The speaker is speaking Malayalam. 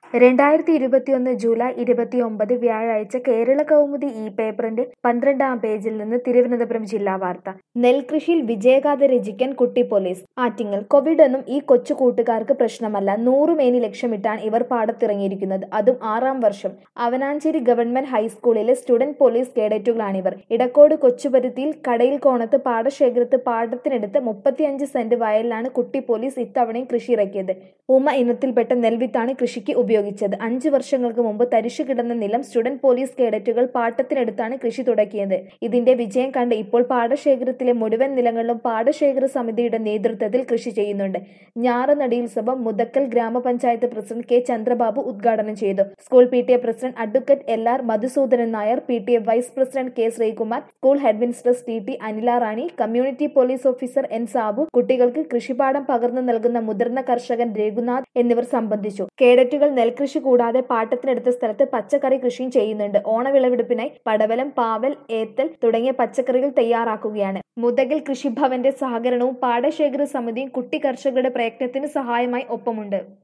രണ്ടായിരത്തി ഇരുപത്തിയൊന്ന് ജൂലൈ ഇരുപത്തിയൊമ്പത് വ്യാഴാഴ്ച കേരള കൗമുദി ഈ പേപ്പറിന്റെ പന്ത്രണ്ടാം പേജിൽ നിന്ന് തിരുവനന്തപുരം ജില്ലാ വാർത്ത നെൽകൃഷിയിൽ വിജയഗാഥ രചിക്കാൻ കുട്ടി പോലീസ് ആറ്റിങ്ങൽ കോവിഡ് ഒന്നും ഈ കൊച്ചു കൂട്ടുകാർക്ക് പ്രശ്നമല്ല നൂറുമേനി ലക്ഷ്യമിട്ടാണ് ഇവർ പാടത്തിറങ്ങിയിരിക്കുന്നത് അതും ആറാം വർഷം അവനാഞ്ചേരി ഗവൺമെന്റ് ഹൈസ്കൂളിലെ സ്റ്റുഡന്റ് പോലീസ് കേഡറ്റുകളാണിവർ ഇടക്കോട് കൊച്ചുപരുത്തിയിൽ കടയിൽ കോണത്ത് പാടശേഖരത്ത് പാടത്തിനടുത്ത് മുപ്പത്തിയഞ്ച് സെന്റ് വയലിലാണ് കുട്ടി പോലീസ് ഇത്തവണയും കൃഷി ഇറക്കിയത് ഉമ ഇനത്തിൽപ്പെട്ട നെൽവിത്താണ് കൃഷിക്ക് ഉപയോഗിച്ചത് അഞ്ചു വർഷങ്ങൾക്ക് മുമ്പ് തരിശു കിടന്ന നിലം സ്റ്റുഡന്റ് പോലീസ് കേഡറ്റുകൾ പാട്ടത്തിനടുത്താണ് കൃഷി തുടങ്ങിയത് ഇതിന്റെ വിജയം കണ്ട് ഇപ്പോൾ പാടശേഖരത്തിലെ മുഴുവൻ നിലങ്ങളിലും പാടശേഖര സമിതിയുടെ നേതൃത്വത്തിൽ കൃഷി ചെയ്യുന്നുണ്ട് ഞാറനടിയുത്സവം മുതക്കൽ ഗ്രാമപഞ്ചായത്ത് പ്രസിഡന്റ് കെ ചന്ദ്രബാബു ഉദ്ഘാടനം ചെയ്തു school P T A president advocate L R Madhusudanan Nair P T A vice president K Sreekumar school headmistress T T Anila Rani community police officer N Sabu കുട്ടികൾക്ക് കൃഷിപാഠം പകർന്നു നൽകുന്ന മുതിർന്ന കർഷകൻ രഘുനാഥ് എന്നിവർ സംബന്ധിച്ചു കേഡറ്റുകൾ നെൽകൃഷി കൂടാതെ പാട്ടത്തിനടുത്ത സ്ഥലത്ത് പച്ചക്കറി കൃഷിയും ചെയ്യുന്നുണ്ട് ഓണവിളവെടുപ്പിനായി പടവലം പാവൽ ഏത്തൽ തുടങ്ങിയ പച്ചക്കറികൾ തയ്യാറാക്കുകയാണ് മുതകിൽ കൃഷിഭവന്റെ സഹകരണവും പാടശേഖര സമിതിയും കുട്ടി കർഷകരുടെ പ്രയത്നത്തിന് സഹായമായി ഒപ്പമുണ്ട്